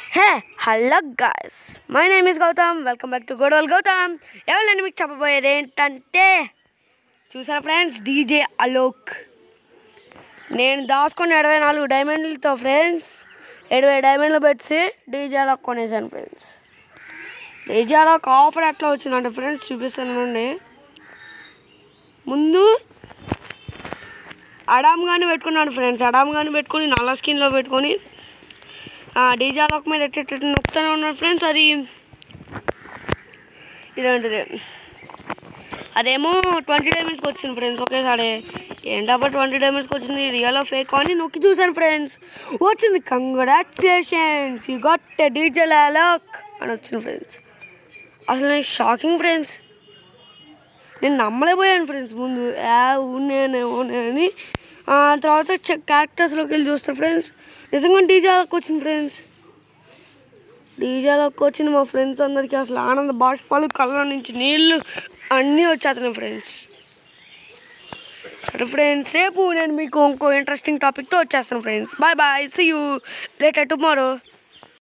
hey hello guys my name is Gautam welcome back to గోడవల్ గౌతమ్ ఎవరండి మీకు చెప్పబోయేది ఏంటంటే చూసారా ఫ్రెండ్స్ డీజే అలోక్ నేను దాచుకున్న ఇరవై నాలుగు డైమండ్లతో ఫ్రెండ్స్ ఇరవై డైమండ్లు పెట్టి డీజే అలోక్ కొనేసాను ఫ్రెండ్స్ డీజే అలోక్ ఆఫర్ ఎట్లా వచ్చిందంటే ఫ్రెండ్స్ చూపిస్తానండి ముందు అడామ్ కానీ పెట్టుకున్నాను ఫ్రెండ్స్ అడామ్ కానీ పెట్టుకొని నల్ల స్కిన్లో పెట్టుకొని డీజే లాక్ మీద ఎట్ట నొక్కుతూనే ఉన్నాను ఫ్రెండ్స్ అది ఇదేంటిది అదేమో ట్వంటీ డైమండ్స్కి వచ్చింది ఫ్రెండ్స్ ఒకేసారి ఏంటబ్బా ట్వంటీ డైమండ్స్కి వచ్చింది రియల్ ఫేక్ అని నొక్కి చూశాను ఫ్రెండ్స్ వచ్చింది congratulations you got DJ Alok అని వచ్చింది ఫ్రెండ్స్ అసలు నేను షాకింగ్ ఫ్రెండ్స్ నేను నమ్మలేకపోయాను ఫ్రెండ్స్ ముందు ఏ ఉన్నాయని ఉన్నాయని ఆ తర్వాత చెక్ క్యారెక్టర్స్లోకి వెళ్ళి చూస్తాను ఫ్రెండ్స్ నిజంగా డీజేలోకి వచ్చింది ఫ్రెండ్స్ డీజేలోకి వచ్చింది మా ఫ్రెండ్స్ అందరికీ అసలు ఆనంద బాష్పాలు కళ్ళ నుంచి నీళ్ళు అన్నీ వచ్చేస్తున్నాయి ఫ్రెండ్స్ సరే ఫ్రెండ్స్ రేపు నేను మీకు ఇంకో ఇంట్రెస్టింగ్ టాపిక్తో వచ్చేస్తాను friends bye bye see you later tomorrow